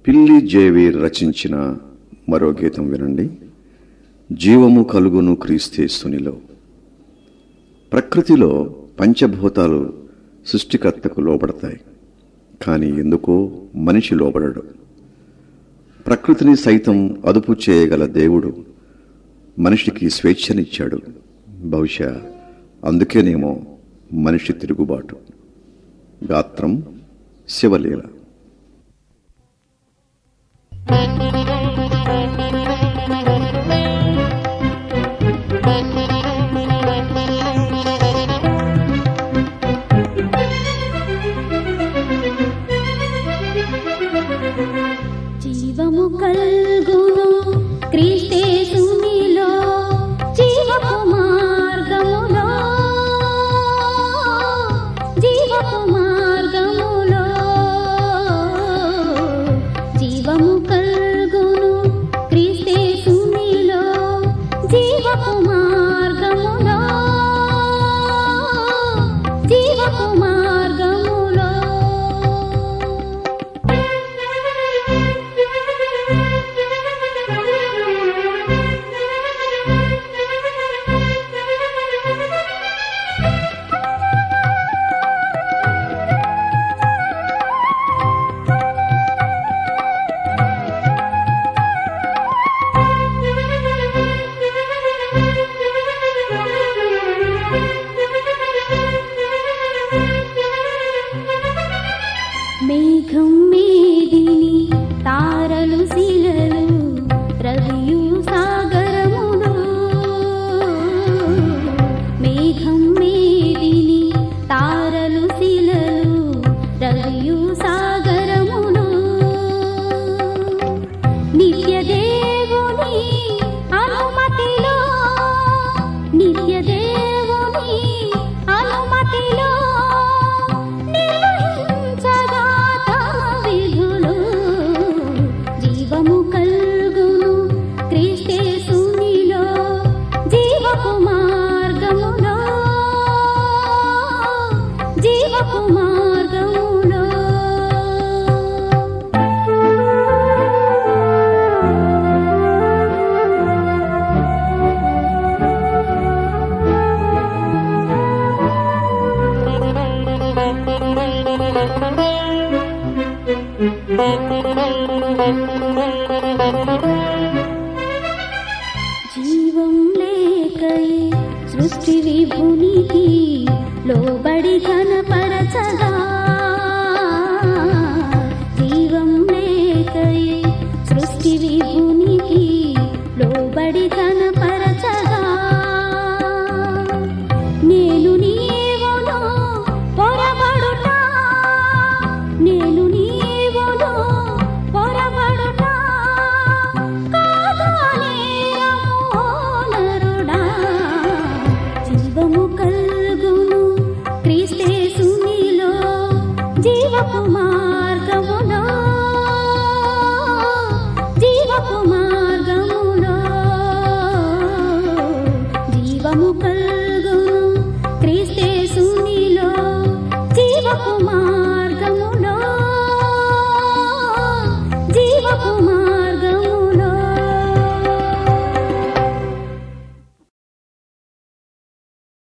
పిల్లి జేవి రచించిన మరో గీతం వినండి జీవము కలుగును క్రీస్తేస్తునిలో ప్రకృతిలో పంచభూతాలు సృష్టికర్తకు లోబడతాయి కానీ ఎందుకో మనిషి లోబడడు ప్రకృతిని సైతం అదుపు చేయగల దేవుడు మనిషికి స్వేచ్ఛనిచ్చాడు బహుశా అందుకేనేమో మనిషి తిరుగుబాటు గాత్రం శివలీల జీవము కల్గును క్రీస్తేసునిలో జీవపు మార్గములో జీవపు మార్గములో జీవము కల్గును క్రీస్తేసునిలో జీవపు మార్గములో జీవపు మార్గములో మేఘం మేదిని తారలు శిలలు రవియు సాగరములు మేఘం మేదిని తారలు శిలలు రవియు సాగరములు నిత్య దేవుని అనుమతిలో నిత్య దేవుని అనుమతిలో నిర్వహించగా తమ విధులు జీవము కల్గును క్రీస్తేసునిలో జీవపు మార్గములో జీవపు మార్గములో జీవం లేకై సృష్టి విభునికి లోబడి కనపరచగా జీవం లేకై సృష్టి విభునికి లోబడి